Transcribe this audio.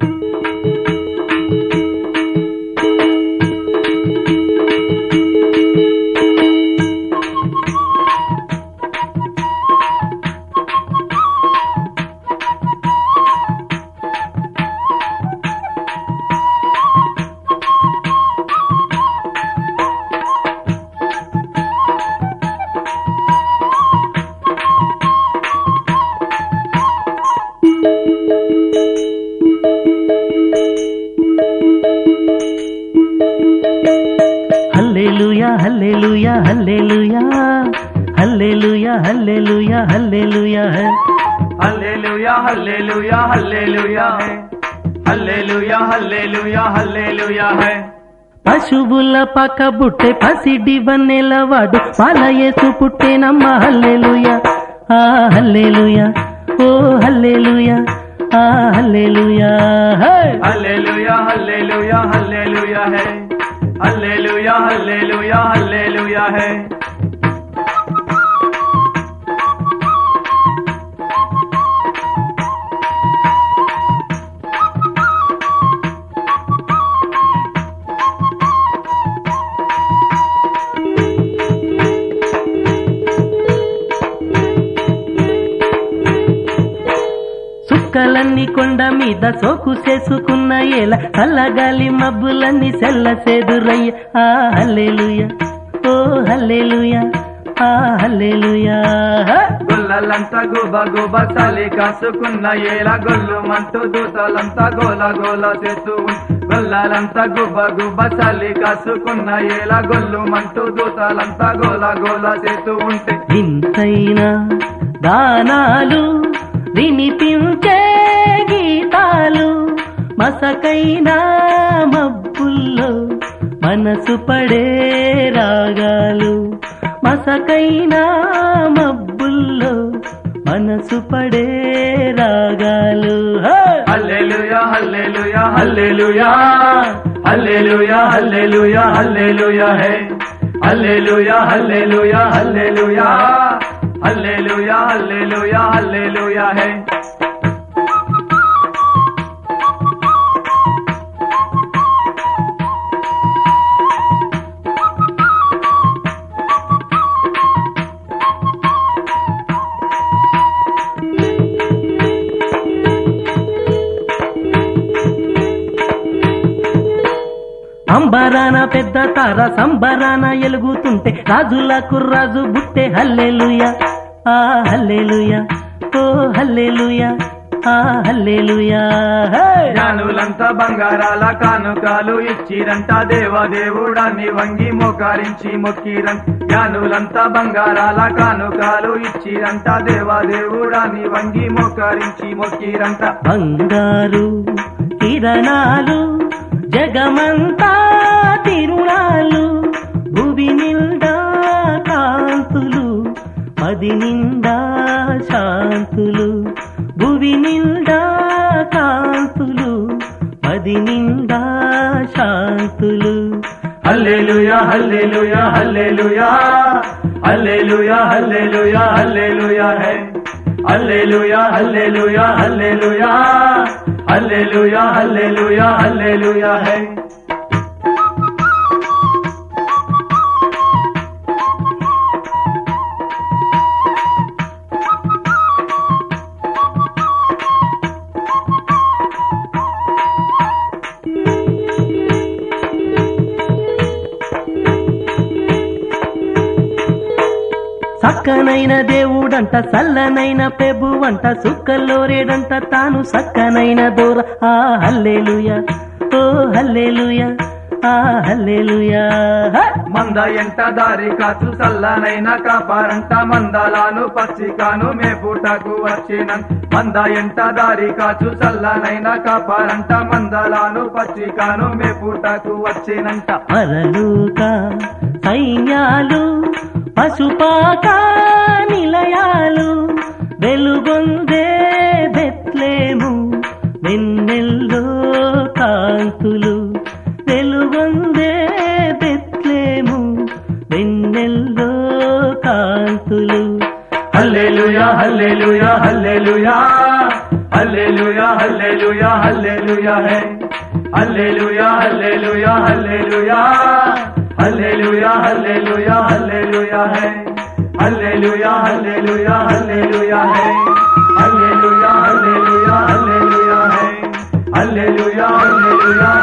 హల్లెలూయా హల్లెలూయా హల్లెలూయా హల్లెలూయా హల్లెలూయా హల్లెలూయా హల్లెలూయా హల్లెలూయా హల్లెలూయా high హల్లెలూయా హల్లెలూయా హల్లెలూయా high పశువుల పక్క బుట్టె పసిడి వన్నెలవాడు పాలయేసు పుట్టేనమ్మ హల్లెలూయా ఆ హల్లెలూయా ఓ హల్లెలూయా ఆ హల్లెలూయా హే! హల్లెలూయా హల్లెలూయా హల్లెలూయా హై హల్లెలూయా హల్లెలూయా హల్లెలూయా హై సుక్కలన్నీ కొండ మీద సోకు చేసుకున్న ఏల చల్లగాలి మబ్బులన్నీ సెల్ల సేదురయ్య ఆ హల్లెలూయా ఓ హల్లెలూయా ఆ హల్లెలూయా హే! గొల్లలంతా గుబ గుబ చలి కాసుకున్న ఏల గొల్లు మంటూ దూతలంతా గోల గోల చేస్తూ ఉన్- గొల్లలంతా గుబ గుబ చలి కాసుకున్న ఏల గొల్లు మంటూ దూతలంతా గోల గోల చేస్తూ ఉంటే వింతైన గానాలు వినిపించే గీతాలు మసకైన మబ్బుల్లో మనసు పడే రాగాలు మసకైన మబ్బుల్లో మనసు పడే రాగాలు హే! హల్లెలూయా హల్లెలూయా హల్లెలూయా హల్లెలూయా హల్లెలూయా హల్లెలూయా హే హల్లెలూయా హల్లెలూయా హల్లెలూయా హల్లెలూయా హల్లెలూయా హల్లెలూయా హే అంబరాన పెద్ద తార సంబరాన ఎలుగుతుంటే రాజులకు రాజు బుట్టే హల్లెలుయ ఆ హల్లెలుయ ఓ హల్లెలుయ ఆ హల్లెలుయ హే! జ్ఞానులంతా బంగారాల కానుకాలు ఇచ్చిరంట దేవదేవుడాన్ని వంగి మోకారించి మొక్కిరం జ్ఞానులంతా బంగారాల కానుకాలు ఇచ్చిరంట దేవదేవుడాన్ని వంగి మోకారించి మొక్కిరంట బంగారు కిరణాలు జగమంతా తిరుణాలు భువి నిండా కాంతులు పది నిండా శాంతులు భువి నిండా కాంతులు పది నిండా శాంతులు హల్లెలూయా హల్లెలూయా హల్లెలూయా హల్లెలూయా హల్లెలూయా హల్లెలూయా హై హల్లెలూయా హల్లెలూయా హల్లెలూయా హల్లెలూయా హల్లెలూయా హల్లెలూయా హై సక్కనైన దేవుడంట సల్లనైన పెబువంట సుక్కల్లోరేడంట తాను సక్కనైన దూర ఆ హల్లెలుయ ఓ హల్లెలుయ ఆ హల్లెలుయ హ! మంద ఎంట దారి కాచు చల్లనైన కాపారంట మందలాను పచ్చికాను మేపుటకు వచ్చిన మంద ఎంట దారి కాచు చల్లనైన కాపారంట మందలాను పచ్చికాను మేపుటకు వచ్చినంట పరలోక సైన్యాలు పశుపాక నిలయాలు వెలుగొందే బెత్లేము వెన్నెల్లో కాంతులు వెలుగొందే బెత్లేము వెన్నెల్లో కాంతులు హల్లెలూయా హల్లెలూయా హల్లెలూయా హల్లెలూయా హల్లెలూయా హల్లెలూయా హే హల్లెలూయా హల్లెలూయా హల్లెలూయా హల్లెలూయా హల్లెలూయా హల్లెలూయా హే హల్లెలూయా హల్లెలూయా హల్లెలూయా హే హల్లెలూయా హల్లెలూయా హల్లెలూయా హే హల్లెలూయా హల్లెలూయా